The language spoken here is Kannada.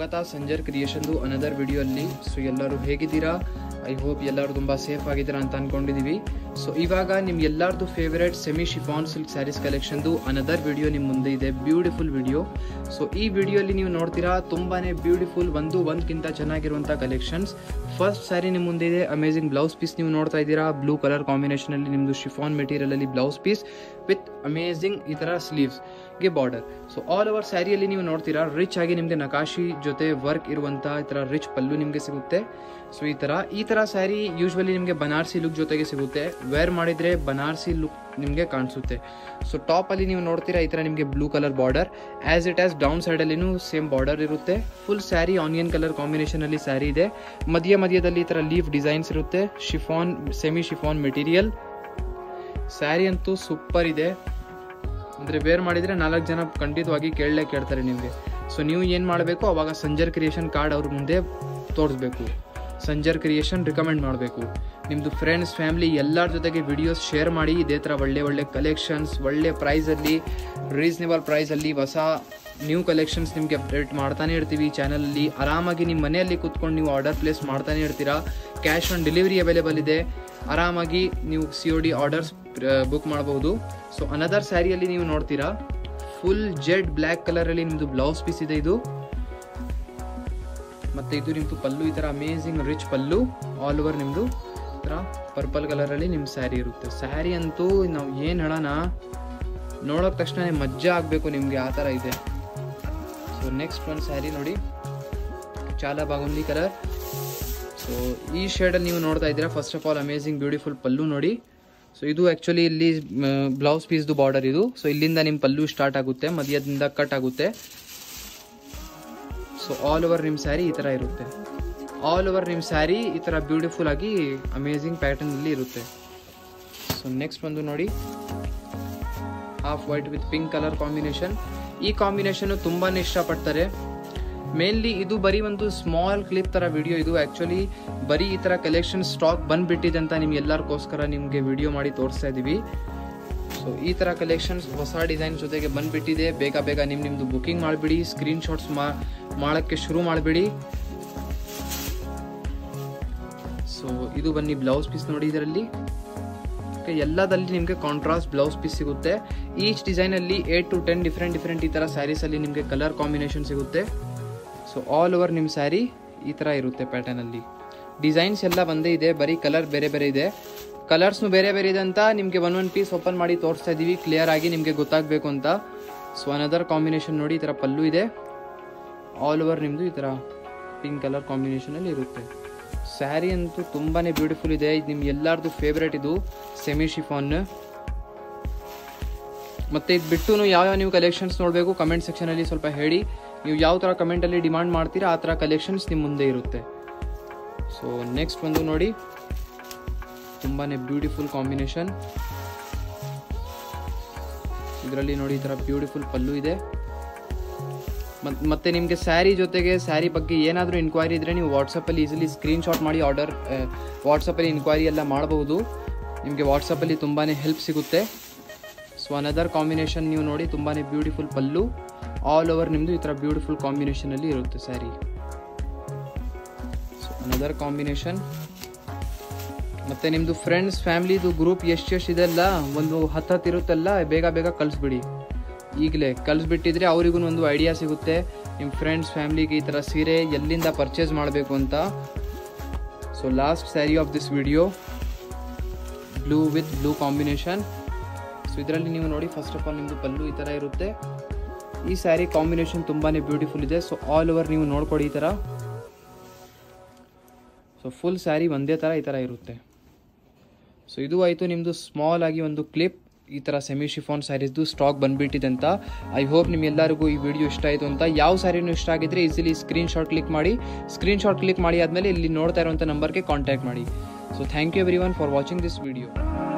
ಸ್ವಾಗತ ಸಂಜರ್ ಕ್ರಿಯೇಷನ್ದು ಅನದರ್ ವಿಡಿಯೋಲ್ಲಿ ಸೊ ಎಲ್ಲರೂ ಹೇಗಿದ್ದೀರಾ ಐ ಹೋಪ್ ಎಲ್ಲರೂ ತುಂಬ ಸೇಫ್ ಆಗಿದ್ದೀರಾ ಅಂತ ಅನ್ಕೊಂಡಿದೀವಿ ಸೊ ಇವಾಗ ನಿಮ್ ಎಲ್ಲರದು favourite semi chiffon silk sarees ಕಲೆಕ್ಷನ್ದು ಅನದರ್ ವಿಡಿಯೋ ನಿಮ್ಮ ಮುಂದೆ ಇದೆ ಬ್ಯೂಟಿಫುಲ್ ವಿಡಿಯೋ ಸೊ ಈ ವಿಡಿಯೋಲಿ ನೀವು ನೋಡ್ತೀರಾ ತುಂಬಾನೇ ಬ್ಯೂಟಿಫುಲ್ ಒಂದು ಒಂದ್ಕಿಂತ ಚೆನ್ನಾಗಿರುವಂಥ ಕಲೆಕ್ಷನ್ಸ್ ಫಸ್ಟ್ ಸ್ಯಾರಿ ನಿಮ್ಮ ಮುಂದೆ ಇದೆ ಅಮೇಸಿಂಗ್ ಬ್ಲೌಸ್ ಪೀಸ್ ನೀವು ನೋಡ್ತಾ ಇದ್ದೀರಾ ಬ್ಲೂ ಕಲರ್ ಕಾಂಬಿನೇಷನ್ ಅಲ್ಲಿ ನಿಮ್ದು ಶಿಫಾನ್ ಮೆಟೀರಿಯಲ್ ಅಲ್ಲಿ ಬ್ಲೌಸ್ ಪೀಸ್ ವಿತ್ ಅಮೇಸಿಂಗ್ ಈ ತರ ಸ್ಲೀವ್ಸ್ ಗೆ ಬಾರ್ಡರ್ ಸೊ ಆಲ್ ಓವರ್ ಸ್ಯಾರಿಯಲ್ಲಿ ನೀವು ನೋಡ್ತೀರಾ ರಿಚ್ ಆಗಿ ನಿಮಗೆ ನಕಾಶಿ ಜೊತೆ ವರ್ಕ್ ಇರುವಂತಹ ಈ ತರ ರಿಚ್ ಪಲ್ಲು ನಿಮಗೆ ಸಿಗುತ್ತೆ ಸೊ ಈ ತರ ಈ ತರ ಸ್ಯಾರಿ ಯೂಶ್ವಲಿ ನಿಮಗೆ ಬನಾರಸಿ ಲುಕ್ ಜೊತೆಗೆ ಸಿಗುತ್ತೆ ವೇರ್ ಮಾಡಿದ್ರೆ ಬನಾರಸಿ ಲುಕ್ ನಿಮಗೆ ಕಾಣಿಸುತ್ತೆ ಸೊ ಟಾಪ್ ಅಲ್ಲಿ ನೀವು ನೋಡ್ತೀರಾ ಈ ತರ ನಿಮಗೆ blue colour border as it as down side ಅಲ್ಲಿನೂ ಸೇಮ್ ಬಾರ್ಡರ್ ಇರುತ್ತೆ full saree onion colour combination ಅಲ್ಲಿ ಸ್ಯಾರಿ ಇದೆ ಮಧ್ಯ ಮಧ್ಯದಲ್ಲಿ ಈ ತರ ಲೀಫ್ ಡಿಸೈನ್ಸ್ ಇರುತ್ತೆ chiffon semi chiffon material saree ಅಂತೂ ಸೂಪರ್ ಇದೆ ಅಂದರೆ ವೇರ್ ಮಾಡಿದರೆ ನಾಲ್ಕು ಜನ ಖಂಡಿತವಾಗಿ ಕೇಳಲೇ ಕೇಳ್ತಾರೆ ನಿಮಗೆ ಸೊ ನೀವು ಏನು ಮಾಡಬೇಕು ಅವಾಗ ಸಂಜರ್ ಕ್ರಿಯೇಷನ್ ಕಾರ್ಡ್ ಅವ್ರ ಮುಂದೆ ತೋರಿಸ್ಬೇಕು ಸಂಜರ್ ಕ್ರಿಯೇಷನ್ ರಿಕಮೆಂಡ್ ಮಾಡಬೇಕು ನಿಮ್ಮದು ಫ್ರೆಂಡ್ಸ್ ಫ್ಯಾಮಿಲಿ ಎಲ್ಲರ ಜೊತೆಗೆ ವಿಡಿಯೋಸ್ ಶೇರ್ ಮಾಡಿ ಇದೇ ಥರ ಒಳ್ಳೆ ಒಳ್ಳೆ ಕಲೆಕ್ಷನ್ಸ್ ಒಳ್ಳೆ ಪ್ರೈಸಲ್ಲಿ ರೀಸನೇಬಲ್ ಪ್ರೈಸಲ್ಲಿ ಹೊಸ ನ್ಯೂ ಕಲೆಕ್ಷನ್ಸ್ ನಿಮಗೆ ಅಪ್ಡೇಟ್ ಮಾಡ್ತಾನೆ ಇರ್ತೀವಿ ಚಾನಲಲ್ಲಿ ಆರಾಮಾಗಿ ನಿಮ್ಮ ಮನೆಯಲ್ಲಿ ಕೂತ್ಕೊಂಡು ನೀವು ಆರ್ಡರ್ ಪ್ಲೇಸ್ ಮಾಡ್ತಾನೆ ಇರ್ತೀರಾ ಕ್ಯಾಶ್ ಆನ್ ಡೆಲಿವರಿ ಅವೈಲೇಬಲ್ ಇದೆ ಆರಾಮಾಗಿ ನೀವು C O D orders book ಮಾಡಬಹುದು ಸೊ ಅನದರ್ ಸ್ಯಾರಿಯಲ್ಲಿ ನೀವು ನೋಡ್ತೀರಾ ಫುಲ್ ಜೆಡ್ ಬ್ಲ್ಯಾಕ್ ಕಲರ್ ಅಲ್ಲಿ ನಿಮ್ದು ಬ್ಲೌಸ್ ಪೀಸ್ ಇದೆ ಇದು ಮತ್ತೆ ಇದು ನಿಮ್ದು ಪಲ್ಲು ಈ ತರ amazing rich pallu all over ನಿಮ್ದು ಈ ತರ ಪರ್ಪಲ್ ಕಲರ್ ಅಲ್ಲಿ ನಿಮ್ ಸ್ಯಾರಿ ಇರುತ್ತೆ ಸ್ಯಾರಿ ಅಂತೂ ನಾವು ಏನ್ ಹೇಳೋಣ ನೋಡೋಕ್ ತಕ್ಷಣ ಮಜ್ಜಾ ಆಗ್ಬೇಕು ನಿಮ್ಗೆ ಆ ತರ ಇದೆ ಸೊ ನೆಕ್ಸ್ಟ್ ಒಂದು ಸ್ಯಾರಿ ನೋಡಿ ಚಾಲ ಬಾಗುಂಡಿ ಕಲರ್ ಸೊ ಈ ಶೇಡಲ್ಲಿ ನೀವು ನೋಡ್ತಾ ಇದ್ದೀರಾ first of all amazing beautiful pallu ನೋಡಿ ಸೊ ಇದು ಆ್ಯಕ್ಚುಲಿ ಇಲ್ಲಿ ಬ್ಲೌಸ್ ಪೀಸ್ದು ಬಾರ್ಡರ್ ಇದು ಸೊ ಇಲ್ಲಿಂದ ನಿಮ್ಮ ಪಲ್ಲು ಸ್ಟಾರ್ಟ್ ಆಗುತ್ತೆ ಮಧ್ಯದಿಂದ ಕಟ್ ಆಗುತ್ತೆ ಸೊ ಆಲ್ ಓವರ್ ನಿಮ್ಮ ಸ್ಯಾರಿ ಈ ಥರ ಇರುತ್ತೆ ಆಲ್ ಓವರ್ ನಿಮ್ಮ ಸ್ಯಾರಿ ಈ ಥರ ಬ್ಯೂಟಿಫುಲ್ ಆಗಿ ಅಮೇಸಿಂಗ್ ಪ್ಯಾಟರ್ನಲ್ಲಿ ಇರುತ್ತೆ ಸೊ ನೆಕ್ಸ್ಟ್ ಬಂದು ನೋಡಿ half white with pink colour combination ಈ ಕಾಂಬಿನೇಷನ್ ತುಂಬಾನೇ ಇಷ್ಟಪಡ್ತಾರೆ ಮೇನ್ಲಿ ಇದು ಬರೀ ಒಂದು ಸ್ಮಾಲ್ ಕ್ಲಿಪ್ ತರ ವಿಡಿಯೋ ಇದು ಆಕ್ಚುಲಿ ಬರೀ ಈ ತರ ಕಲೆಕ್ಷನ್ ಸ್ಟಾಕ್ ಬಂದ್ಬಿಟ್ಟಿದೆ ಅಂತ ನಿಮ್ಗೆ ಎಲ್ಲರಿಗೋಸ್ಕರ ನಿಮ್ಗೆ ವಿಡಿಯೋ ಮಾಡಿ ತೋರಿಸ್ತಾ ಇದೀವಿ ಸೊ ಈ ತರ ಕಲೆಕ್ಷನ್ಸ್ ಹೊಸ ಡಿಸೈನ್ ಜೊತೆಗೆ ಬಂದ್ಬಿಟ್ಟಿದೆ ಬೇಗ ಬೇಗ ನಿಮ್ ನಿಮ್ದು ಬುಕಿಂಗ್ ಮಾಡಿಬಿಡಿ ಸ್ಕ್ರೀನ್ ಶಾಟ್ಸ್ ಮಾಡಕ್ಕೆ ಶುರು ಮಾಡಿಬಿಡಿ ಸೊ ಇದು ಬನ್ನಿ ಬ್ಲೌಸ್ ಪೀಸ್ ನೋಡಿ ಇದರಲ್ಲಿ ಎಲ್ಲದಲ್ಲಿ ನಿಮಗೆ ಕಾಂಟ್ರಾಸ್ಟ್ ಬ್ಲೌಸ್ ಪೀಸ್ ಸಿಗುತ್ತೆ ಈಚ್ ಡಿಸೈನ್ ಅಲ್ಲಿ eight to ten different different ಈ ತರ ಸ್ಯಾರೀಸ್ ಅಲ್ಲಿ ನಿಮಗೆ ಕಲರ್ ಕಾಂಬಿನೇಷನ್ ಸಿಗುತ್ತೆ ಸೊ ಆಲ್ ಓವರ್ ನಿಮ್ಮ ಸ್ಯಾರಿ ಈ ಥರ ಇರುತ್ತೆ ಪ್ಯಾಟರ್ನಲ್ಲಿ ಡಿಸೈನ್ಸ್ ಎಲ್ಲ ಒಂದೇ ಇದೆ ಬರೀ ಕಲರ್ ಬೇರೆ ಬೇರೆ ಇದೆ ಕಲರ್ಸ್ನು ಬೇರೆ ಬೇರೆ ಇದೆ ಅಂತ ನಿಮಗೆ ಒನ್ ಒನ್ ಪೀಸ್ ಓಪನ್ ಮಾಡಿ ತೋರಿಸ್ತಾ ಇದ್ದೀವಿ ಕ್ಲಿಯರ್ ಆಗಿ ನಿಮಗೆ ಗೊತ್ತಾಗಬೇಕು ಅಂತ ಸೊ ಅನದರ್ ಕಾಂಬಿನೇಷನ್ ನೋಡಿ ಈ ಥರ ಪಲ್ಲು ಇದೆ ಆಲ್ ಓವರ್ ನಿಮ್ಮದು ಈ ಥರ ಪಿಂಕ್ ಕಲರ್ ಕಾಂಬಿನೇಷನಲ್ಲಿ ಇರುತ್ತೆ ಸ್ಯಾರಿ ಅಂತೂ ತುಂಬಾ ಬ್ಯೂಟಿಫುಲ್ ಇದೆ ಇದು ನಿಮ್ಗೆ ಎಲ್ಲರದು ಫೇವ್ರೇಟ್ ಇದು ಸೆಮಿ ಶಿಫಾನ್ ಮತ್ತೆ ಇದು ಬಿಟ್ಟು ಯಾವ ನೀವು ಕಲೆಕ್ಷನ್ಸ್ ನೋಡಬೇಕು ಕಮೆಂಟ್ ಸೆಕ್ಷನಲ್ಲಿ ಸ್ವಲ್ಪ ಹೇಳಿ ನೀವು ಯಾವ ಥರ ಕಮೆಂಟಲ್ಲಿ ಡಿಮಾಂಡ್ ಮಾಡ್ತೀರಾ ಆ ಥರ ಕಲೆಕ್ಷನ್ಸ್ ನಿಮ್ಮ ಮುಂದೆ ಇರುತ್ತೆ ಸೊ ನೆಕ್ಸ್ಟ್ ಒಂದು ನೋಡಿ ತುಂಬಾ ಬ್ಯೂಟಿಫುಲ್ ಕಾಂಬಿನೇಷನ್ ಇದರಲ್ಲಿ ನೋಡಿ ಈ ಥರ ಬ್ಯೂಟಿಫುಲ್ ಪಲ್ಲು ಇದೆ ಮತ್ತೆ ನಿಮಗೆ ಸ್ಯಾರಿ ಜೊತೆಗೆ ಸ್ಯಾರಿ ಬಗ್ಗೆ ಏನಾದರೂ ಇನ್ಕ್ವೈರಿ ಇದ್ದರೆ ನೀವು ವಾಟ್ಸಪ್ಪಲ್ಲಿ ಈಸಿಲಿ ಸ್ಕ್ರೀನ್ ಶಾಟ್ ಮಾಡಿ ಆರ್ಡರ್ ವಾಟ್ಸಪ್ಪಲ್ಲಿ ಇನ್ಕ್ವೈರಿ ಎಲ್ಲ ಮಾಡಬಹುದು ನಿಮಗೆ ವಾಟ್ಸಪ್ಪಲ್ಲಿ ತುಂಬಾ ಹೆಲ್ಪ್ ಸಿಗುತ್ತೆ ಸೊ ಅನದರ್ ಕಾಂಬಿನೇಷನ್ ನೀವು ನೋಡಿ ತುಂಬಾ ಬ್ಯೂಟಿಫುಲ್ ಪಲ್ಲು ಆಲ್ ಓವರ್ ನಿಮ್ಮದು ಈ ಥರ ಬ್ಯೂಟಿಫುಲ್ ಕಾಂಬಿನೇಷನಲ್ಲಿ ಇರುತ್ತೆ ಸ್ಯಾರಿ ಸೊ ಅನದರ್ ಕಾಂಬಿನೇಷನ್ ಮತ್ತು ನಿಮ್ಮದು ಫ್ರೆಂಡ್ಸ್ ಫ್ಯಾಮ್ಲಿದು ಗ್ರೂಪ್ ಎಷ್ಟು ಎಷ್ಟು ಇದೆಲ್ಲ ಒಂದು ಹತ್ತು ಹತ್ತು ಇರುತ್ತಲ್ಲ ಬೇಗ ಬೇಗ ಕಳಿಸ್ಬಿಡಿ ಈಗಲೇ ಕಳಿಸ್ಬಿಟ್ಟಿದ್ರೆ ಅವರಿಗೂ ಒಂದು ಐಡಿಯಾ ಸಿಗುತ್ತೆ ನಿಮ್ಮ ಫ್ರೆಂಡ್ಸ್ ಫ್ಯಾಮ್ಲಿಗೆ ಈ ಥರ ಸೀರೆ ಎಲ್ಲಿಂದ ಪರ್ಚೇಸ್ ಮಾಡಬೇಕು ಅಂತ so last sari of this video blue with blue combination so ಇದರಲ್ಲಿ ನೀವು ನೋಡಿ ಫಸ್ಟ್ ಆಫ್ ಆಲ್ ನಿಮ್ಮದು ಪಲ್ಲು ಈ ಥರ ಇರುತ್ತೆ ಈ ಸ್ಯಾರಿ ಕಾಂಬಿನೇಷನ್ ತುಂಬಾ ಬ್ಯೂಟಿಫುಲ್ ಇದೆ ಸೊ ಆಲ್ ಓವರ್ ನೀವು ನೋಡ್ಕೊಡಿ ಈ ಥರ ಸೊ ಫುಲ್ ಸ್ಯಾರಿ ಒಂದೇ ಥರ ಈ ಥರ ಇರುತ್ತೆ ಸೊ ಇದು ಆಯಿತು ನಿಮ್ಮದು ಸ್ಮಾಲ್ ಆಗಿ ಒಂದು ಕ್ಲಿಪ್ ಈ ಥರ ಸೆಮಿ ಶಿಫಾನ್ ಸ್ಯಾರೀಸ್ದು ಸ್ಟಾಕ್ ಬಂದ್ಬಿಟ್ಟಿದೆ ಅಂತ ಐ ಹೋಪ್ ನಿಮ್ಗೆಲ್ಲರಿಗೂ ಈ ವಿಡಿಯೋ ಇಷ್ಟ ಆಯಿತು ಅಂತ ಯಾವ ಸ್ಯಾರಿನೂ ಇಷ್ಟ ಆಗಿದ್ರೆ ಈಸಿಲಿ ಸ್ಕ್ರೀನ್ ಶಾಟ್ ಕ್ಲಿಕ್ ಮಾಡಿ ಸ್ಕ್ರೀನ್ ಶಾಟ್ ಕ್ಲಿಕ್ ಮಾಡಿ ಆದಮೇಲೆ ಇಲ್ಲಿ ನೋಡ್ತಾ ಇರುವಂಥ ನಂಬರ್ಗೆ ಕಾಂಟ್ಯಾಕ್ಟ್ ಮಾಡಿ so thank you everyone for watching this video